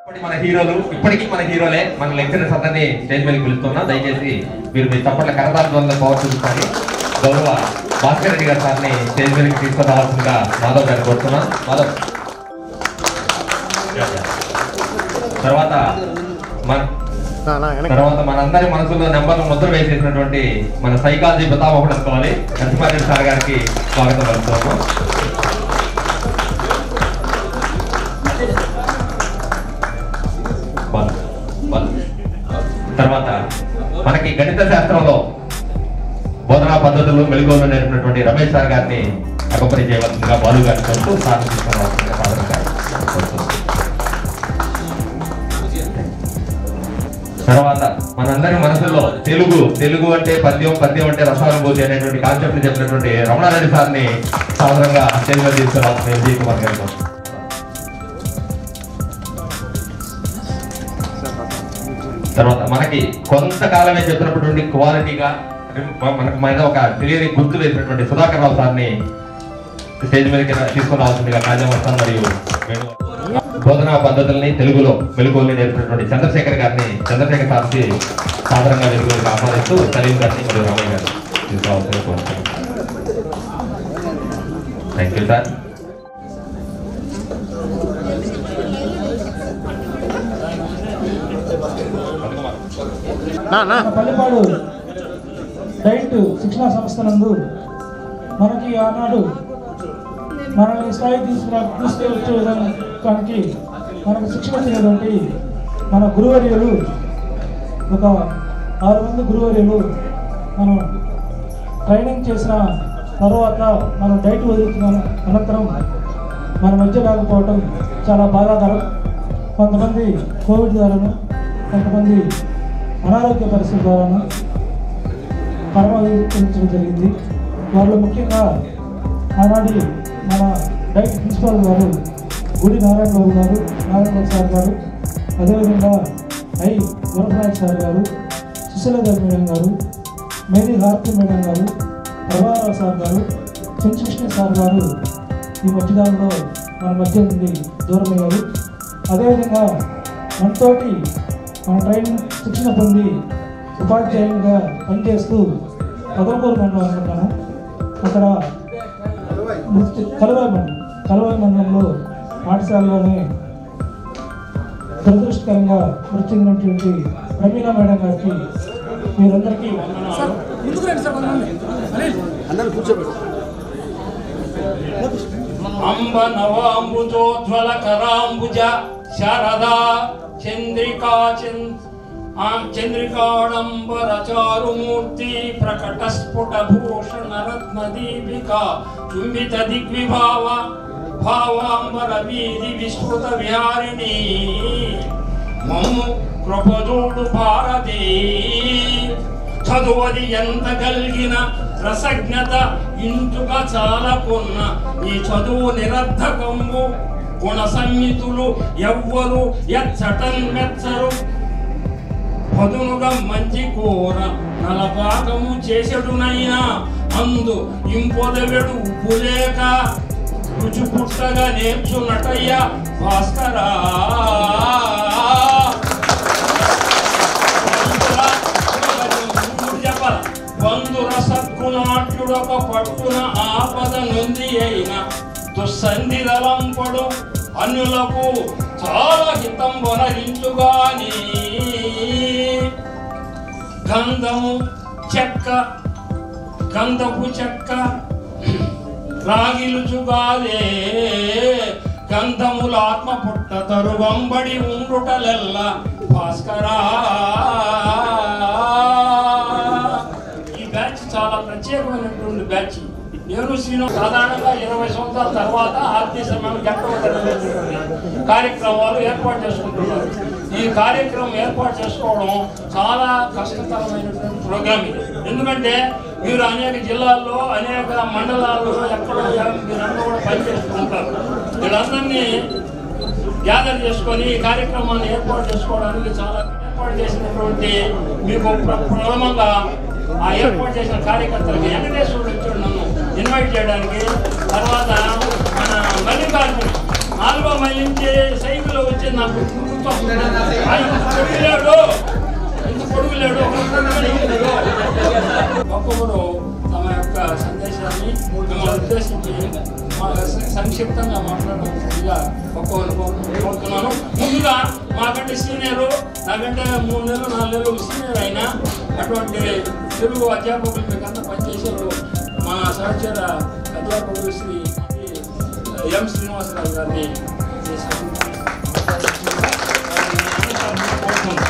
ఇప్పటి మన హీరోలు ఇప్పటికీ మన హీరోలే మన లెక్చరర్స్ అందరినీ స్టేజ్ మీదకి పిలుస్తున్నా దయచేసి మీరు మీ చప్పట్ల కరతాల ద్వారా పవర్ చూపించాలి గౌరవ భాస్కర్ రెడ్డి గారి సార్ని స్టేజ్ మీదకి తీసుకొని రావాల్సిందిగా మాధవ్ గారిని కోరుతున్నాం మాధవ్ తర్వాత మన తర్వాత మనందరి మనసులో నెంబర్ ముద్ర వేసేసినటువంటి మన సైకాలజీ పితామహుడు అనుకోవాలి నరసింహారెడ్డి సార్ గారికి స్వాగతం పలుకుతున్నాము బల్ బల్ తర్వాత మనకి గణిత శాస్త్రంలో బోధనా పద్ధతులు మెలుగులు నేర్పినటువంటి రమేష్ సార్ గారిని అకపరి చేయవలసిందిగా బాలు గారిని కోరుతూ సార్ తీసుకురావాల్సిందిగా సాధారణంగా కోరుతున్నాం. తర్వాత మనందరి మనసులో తెలుగు తెలుగు అంటే పద్యం పద్యం అంటే రసానుభూతి అనేటువంటి కాన్సెప్ట్ చెప్పినటువంటి రమణారెడ్డి సార్ని సాధారణంగా తెలుగులో తీసుకురావాల్సిన విజయ్ కుమార్ గారి కోసం తర్వాత మనకి కొంతకాలమే చెప్పినటువంటి క్వాలిటీగా మనకు మీద ఒక తెలియని గుర్తు వేసినటువంటి సుధాకర్ రావు సార్ని స్టేజ్ మీదకి తీసుకుని రావాల్సిందిగా కాజామస్తాన్ మరియు వేణు బోధనా పద్ధతుల్ని తెలుగులో మెలుగుల్ని నేర్పినటువంటి చంద్రశేఖర్ గారిని చంద్రశేఖర్ సార్కి సాధారణంగా వెలుగులోకి ఆహ్వానిస్తూ సలీం గారిని మరియు రామయ్య గారు తీసుకురావాల్సిందిగా కోరుతున్నాను థ్యాంక్ యూ సార్ మన పల్లెపాడు డైట్ శిక్షణా సంస్థ నందు మనకి ఆనాడు మనల్ని స్థాయి తీసుకురా తీసుకెళ్ళే విధానానికి మనకు శిక్షణ ఇచ్చినటువంటి మన గురువర్యులు ఒక ఆరు మంది గురువర్యులు మనం ట్రైనింగ్ చేసిన తర్వాత మనం డైట్ వదులుతున్న అనంతరం మన మధ్య రాకపోవటం చాలా బాధాకరం కొంతమంది కోవిడ్ ద్వారాను కొంతమంది అనారోగ్య పరిస్థితుల ద్వారాను పరమావించడం జరిగింది వారిలో ముఖ్యంగా ఆనాటి మన డైట్ ప్రిన్సిపాల్ గారు గుడి నారాయణ బాబు గారు నారాయణ బాబు సార్ గారు అదేవిధంగా ఐ వరదరాజ్ సార్ గారు సుశీలధర్ మేడం గారు మేరీ హార్తి మేడం గారు ప్రభారావు సార్ గారు చెంచుకృష్ణ సార్ గారు ఈ మధ్యకాలంలో మన మధ్య నుండి దూరమయ్యారు అదేవిధంగా మనతోటి మన ట్రైనింగ్ శిక్షణ పొంది ఉపాధ్యాయులుగా పనిచేస్తూ పదమూరు మండలం అనుకుంటాను అక్కడ మృతి కలవాయి మండలం కలవాయి మండలంలో పాఠశాలలోనే దురదృష్టకరంగా మృతి చెందినటువంటి ప్రమీలా మేడం గారికి మీరందరికీ వందనాలు. అంబ నవాంబుజోజ్వల కరాంబుజ శారదా చంద్రికా చంద్ ఆ చంద్రికాడంబర చారుమూర్తి ప్రకట స్ఫుట భూషణ రత్న దీపిక చుంబిత దిగ్విభావ భావాంబర వీధి విస్తృత విహారిణి మమ్ము కృపజోడు భారతి చదువది ఎంత కలిగిన రసజ్ఞత ఇంచుక చాలకున్న ఈ చదువు నిరర్ధకంబు గుణ సంహితులు ఎవ్వరు ఎచ్చటన్ మెచ్చరు పదునుగా మంచి కూర నలపాకము చేసెడునైనా అందు ఇంపొదవెడు ఉప్పు లేక రుచి పుట్టగా నేర్చున్నటయ్యా భాస్కరా చెప్పాల బంధుర సద్గుణాట్యుడొక పట్టున ఆపద నొంది అయిన దుస్సంధిదలంపడు అన్యులకు చాలా హితం వనరించుగాని గంధము చెక్క గంధపు చెక్క రాగిలుచుగాలే గంధముల ఆత్మ పుట్ట తరువంబడి ఉండుటలెల్ల భాస్కరా ఈ బ్యాచ్ చాలా ప్రత్యేకమైనటువంటి బ్యాచ్ నేను శ్రీను సాధారణంగా ఇరవై సంవత్సరాల తర్వాత ఆత్మీయ సమయం గెట్టవద్దనేటువంటి కార్యక్రమాలు ఏర్పాటు చేసుకుంటున్నారు ఈ కార్యక్రమం ఏర్పాటు చేసుకోవడం చాలా కష్టతరమైనటువంటి ప్రోగ్రామ్ ఇది ఎందుకంటే మీరు అనేక జిల్లాల్లో అనేక మండలాల్లో ఎక్కడో మీరందరూ కూడా పనిచేస్తూ ఉంటారు వీళ్ళందరినీ గ్యాదర్ చేసుకొని ఈ కార్యక్రమాన్ని ఏర్పాటు చేసుకోవడానికి చాలా ఏర్పాటు చేసినటువంటి మీకు ప్ర- ప్రథమంగా ఆ ఏర్పాటు చేసిన కార్యకర్తలకి వెంకటేశ్వరుడు వచ్చాడు నన్ను ఇన్వైట్ చేయడానికి తర్వాత మన మల్లికార్జున నాలుగో మైల్ నుంచి సైకిల్లో వచ్చి నాకు సంతోషం ఆయన పొడుగు లేడు ఇంత పొడుగు లేడు ఒక పొడుగు లేడు. ఒక్కొక్కరు తమ యొక్క సందేశాన్ని మిమ్మల్ని ఉద్దేశించి మా స- సంక్షిప్తంగా మాట్లాడవలసిందిగా ఒక్కొక్కరు కోరుతున్నాను ముందుగా మాకంటే సీనియర్ నాకంటే మూడు నెలలు నాలుగు నెలలు సీనియర్ అయినా అటువంటి తెలుగు అధ్యాపకులు మీకు అంతా పనిచేశారు మా సహచర అధ్యాపకులు శ్రీ ఎం శ్రీనివాసరావు గారిని కోరుతున్నాను.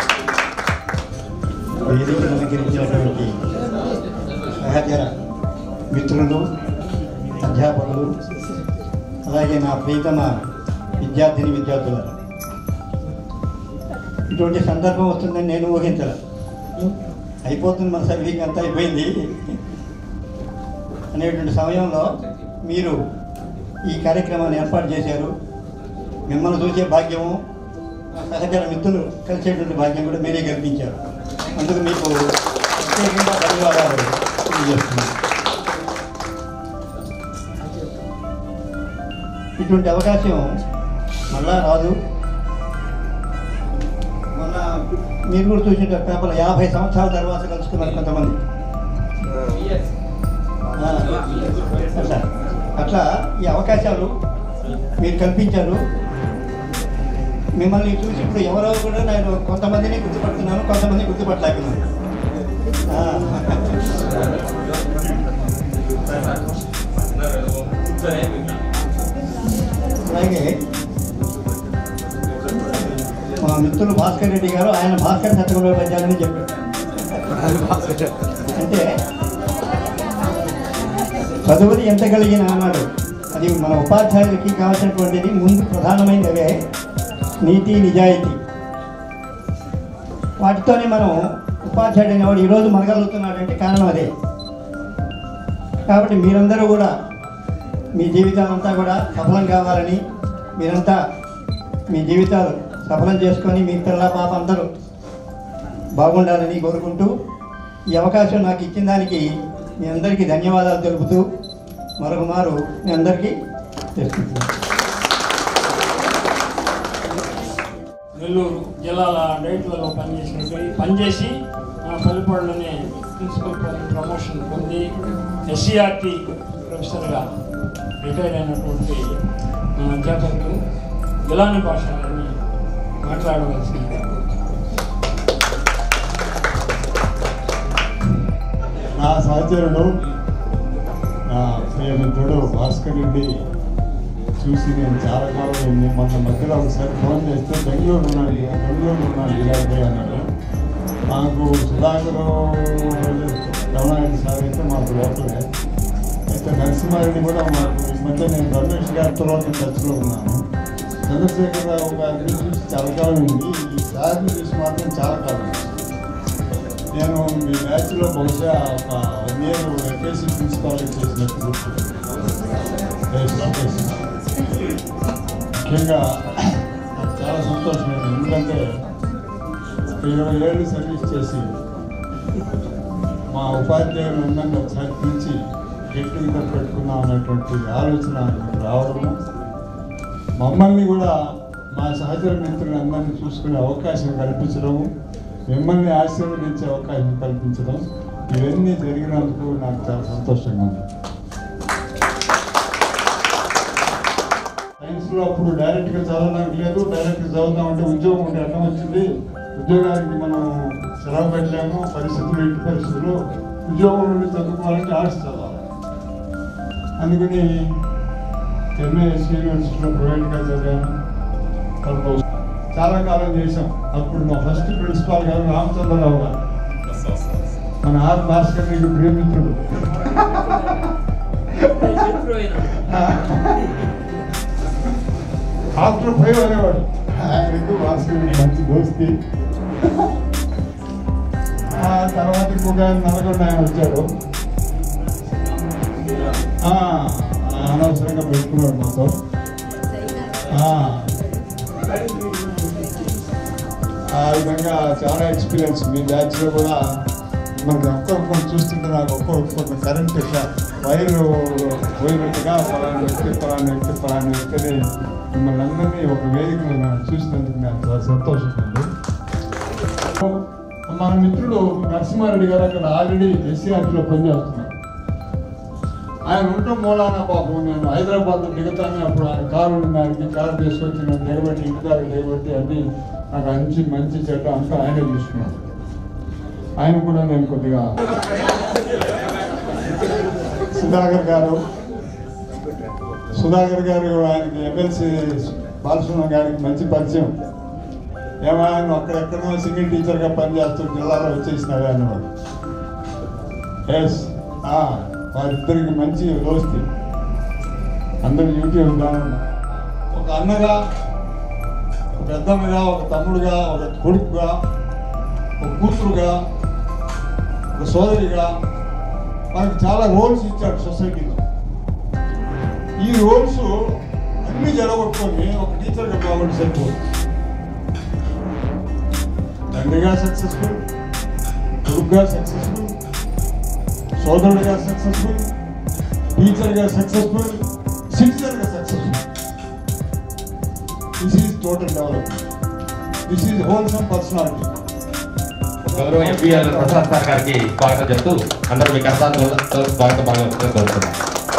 వేదికను అలంకరించినటువంటి సహచర మిత్రులు అధ్యాపకులు అలాగే నా ప్రీతమ విద్యార్థిని విద్యార్థులు ఇటువంటి సందర్భం వస్తుందని నేను ఊహించలే అయిపోతుంది మన సర్వీకి అంతా అయిపోయింది అనేటువంటి సమయంలో మీరు ఈ కార్యక్రమాన్ని ఏర్పాటు చేశారు మిమ్మల్ని చూసే భాగ్యము సహచర మిత్రులు కలిసేటువంటి భాగ్యం కూడా మీరే కల్పించారు అందుకు మీకు ప్రత్యేకంగా ధన్యవాదాలు తెలియజేస్తున్నాను ఇటువంటి అవకాశం మళ్ళా రాదు మొన్న మీరు కూడా చూసిన పేపర్ యాభై సంవత్సరాల తర్వాత కలుసుకున్నారు కొంతమంది ఆ, అట్లా అట్లా ఈ అవకాశాలు మీరు కల్పించారు మిమ్మల్ని చూసి ఇప్పుడు ఎవరో కూడా నేను కొంతమందిని గుర్తుపడుతున్నాను కొంతమంది గుర్తుపట్టలేకున్నాను ఆ. అలాగే మా మిత్రులు భాస్కర్ రెడ్డి గారు ఆయన భాస్కర్ శతకంలో పద్యాలని చెప్పారు అంటే చదువుని ఎంత కలిగిన అన్నాడు అది మన ఉపాధ్యాయులకి కావాల్సినటువంటిది ముందు ప్రధానమైనది అవే నీతి నిజాయితీ వాటితోనే మనం ఉపాధ్యాయుడు అనేవాడు ఈరోజు మనగలుగుతున్నాడంటే కారణం అదే కాబట్టి మీరందరూ కూడా మీ జీవితాలంతా కూడా సఫలం కావాలని మీరంతా మీ జీవితాలు సఫలం చేసుకొని మీ పిల్ల పాప అందరూ బాగుండాలని కోరుకుంటూ ఈ అవకాశం నాకు ఇచ్చిన దానికి మీ అందరికీ ధన్యవాదాలు తెలుపుతూ మరొక మారు మీ అందరికీ తెలుసుకుంటున్నాను నెల్లూరు జిల్లాల డైట్లలో పనిచేసినట్టు పనిచేసి మన పల్లిపాడులోనే ప్రిన్సిపల్ ప్రమోషన్ పొంది ఎస్సీఆర్టీ ప్రొఫెసర్గా రిటైర్ అయినటువంటి మన అధ్యాపకులు గిలాని భాష గారిని మాట్లాడవలసిందిగా నా సహచరుడు నా ప్రియమిత్రుడు భాస్కర్ రెడ్డి చూసి నేను చాలా కాలం అయింది. మొన్న మధ్యలో ఒకసారి ఫోన్ చేస్తే బెంగళూరు ఉన్నాడు బెంగళూరు ఉన్నాడు ఇలాగే అన్నాడు మాకు సుధాకర్ రమణారెడ్డి సార్ అయితే మాకు లోపలే అయితే నరసింహారెడ్డి కూడా మాకు ఈ మధ్య నేను రమేష్ గారితో టచ్లో ఉన్నాను చంద్రశేఖరరావు గారిని చూసి చాలా కాలం ఉంది ఈ సార్ని చూసి మాత్రం చాలా కాలం ఉంది. నేను మీ బ్యాచ్లో బహుశా ఒక వన్ ఇయర్ ఎఫ్ఎస్సి ప్రిన్సిపాల్ చేసినట్టు గుర్తు రేపు లోకేష్. ముఖ్యంగా నాకు చాలా సంతోషమైంది ఎందుకంటే ఇరవై ఏళ్ళు సర్వీస్ చేసి మా ఉపాధ్యాయులందరినీ ఒకసారి పిలిచి గెట్ టుగెదర్ పెట్టుకుందాం అనేటువంటి ఆలోచన నాకు రావడము మమ్మల్ని కూడా మా సహచర మిత్రులందరినీ చూసుకునే అవకాశం కల్పించడము మిమ్మల్ని ఆశీర్వదించే అవకాశం కల్పించడం ఇవన్నీ జరిగినందుకు నాకు చాలా సంతోషంగా ఉంది సైన్స్లో అప్పుడు డైరెక్ట్గా చదవడానికి లేదు డైరెక్ట్గా చదువుతామంటే ఉద్యోగం ఉంటే అర్థం వచ్చింది ఉద్యోగానికి మనం సెలవు పెట్టలేము పరిస్థితులు ఇంటి పరిస్థితులు ఉద్యోగం నుండి చదువుకోవాలంటే ఆర్ట్స్ చదవాలి అందుకని ఎంఏఎస్ యూనివర్సిటీలో ప్రైవేట్గా చదివాను తర్వాత చాలా కాలం చేశాం అప్పుడు మా ఫస్ట్ ప్రిన్సిపాల్ గారు రామచంద్రరావు గారు మన ఆర్ భాస్కర్ రెడ్డి ప్రియమిత్రుడు ఆఫ్టర్ ఫైవ్ అనేవాడు ఆయనకు భాస్కర్ రెడ్డి మంచి దోస్తి ఆ తర్వాత ఇంకొక ఆయన నల్గొండ ఆయన వచ్చాడు ఆ, అనవసరంగా పెట్టుకున్నాడు మాతో ఆ, ఆ విధంగా చాలా ఎక్స్పీరియన్స్ మీ బ్యాచ్లో కూడా మనకి ఒక్కొక్కరు చూస్తుంటే నాకు ఒక్కొక్క కరెంట్ వైరు పోయినట్టుగా ఫలానా వ్యక్తి ఫలానా వ్యక్తి ఫలానా వ్యక్తిని మిమ్మల్ని అందరినీ ఒక వేదికలో నాకు చూసినందుకు నాకు చాలా సంతోషంగా ఉంది మన మిత్రుడు నరసింహారెడ్డి గారు అక్కడ ఆల్రెడీ ఎస్సీఆర్టీలో పనిచేస్తున్నారు ఆయన ఉండటం మూలాన పాపం నేను హైదరాబాద్ దిగుతాను అప్పుడు ఆయన కారు ఉంది ఆయనకి కారు తీసుకొచ్చి నన్ను నిలబెట్టి ఇంటి దాకా నిలబెట్టి అన్ని నాకు మంచి మంచి చెడ్డ అంతా ఆయనే చూసుకున్నాను ఆయన కూడా నేను కొద్దిగా సుధాకర్ గారు సుధాకర్ గారు ఆయనకి ఎమ్మెల్సీ బాలసుబ్రహ్మణ్యం గారికి మంచి పరిచయం ఏమైనా నువ్వు అక్కడెక్కడో సింగిల్ టీచర్గా పనిచేస్తూ జిల్లాలో వచ్చేసినాడు అన్నవాడు ఎస్ వారిద్దరికి మంచి దోస్తి అందరు యూట్యూబ్ ఉన్నాను ఒక అన్నగా ఒక పెద్దమ్మగా ఒక తమ్ముడుగా ఒక కొడుకుగా ఒక కూతురుగా ఒక సోదరిగా మనకు చాలా రోల్స్ ఇచ్చాడు సొసైటీలో ఈ రోల్స్ అన్ని జరగొట్టుకొని ఒక టీచర్గా కాబట్టి సరిపోదు తండ్రిగా సక్సెస్ఫుల్ కొడుకుగా సక్సెస్ఫుల్ సోదరుడిగా సక్సెస్ఫుల్ టీచర్గా సక్సెస్ఫుల్ సిటిజన్గా successful this is total development this is wholesome personality గౌరవ ఎంపీఎల్ ప్రసాద్ సార్ గారికి స్వాగతం చెప్తూ అందరూ మీ కష్టాలతో స్వాగతం బాగా కోరుతున్నాం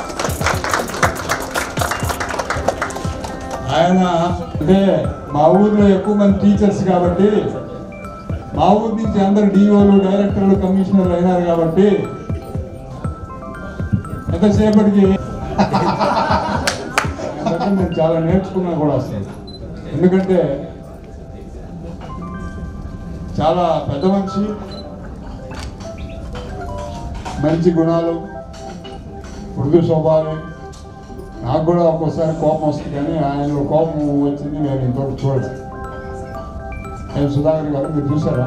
ఆయన అంటే మా ఊర్లో ఎక్కువ మంది టీచర్స్ కాబట్టి మా ఊరు నుంచి అందరు డిఓలు డైరెక్టర్లు కమిషనర్లు అయినారు కాబట్టి ఎంతసేపటికి ఎందుకంటే నేను చాలా నేర్చుకున్నా కూడా అసలు ఎందుకంటే చాలా పెద్ద మనిషి మంచి గుణాలు మృదు స్వభావం నాకు కూడా ఒక్కోసారి కోపం వస్తుంది కానీ ఆయనలో కోపం వచ్చింది నేను ఇంతవరకు చూడలేదు నేను సుధాకర్ గారు మీరు చూసారా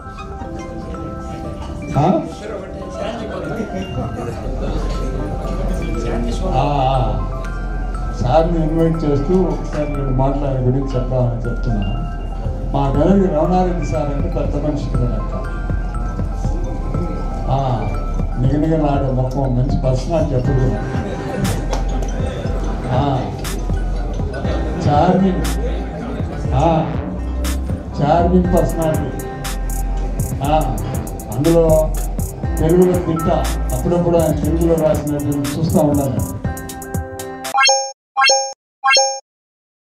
ఆ? ఆ, ఆ. సార్ని ఇన్వైట్ చేస్తూ ఒకసారి నేను మాట్లాడే గురించి చెప్తామని చెప్తున్నా మా గదికి రమణారెడ్డి సార్ అంటే పెద్ద మనిషి లెక్క నిగనిగలాడే మొత్తం మంచి పర్సనాలిటీ ఎప్పుడు చార్మింగ్ చార్మింగ్ పర్సనాలిటీ అందులో తెలుగులో తింటా అప్పుడప్పుడు ఆయన తెలుగులో రాసినట్టు చూస్తూ ఉండాలి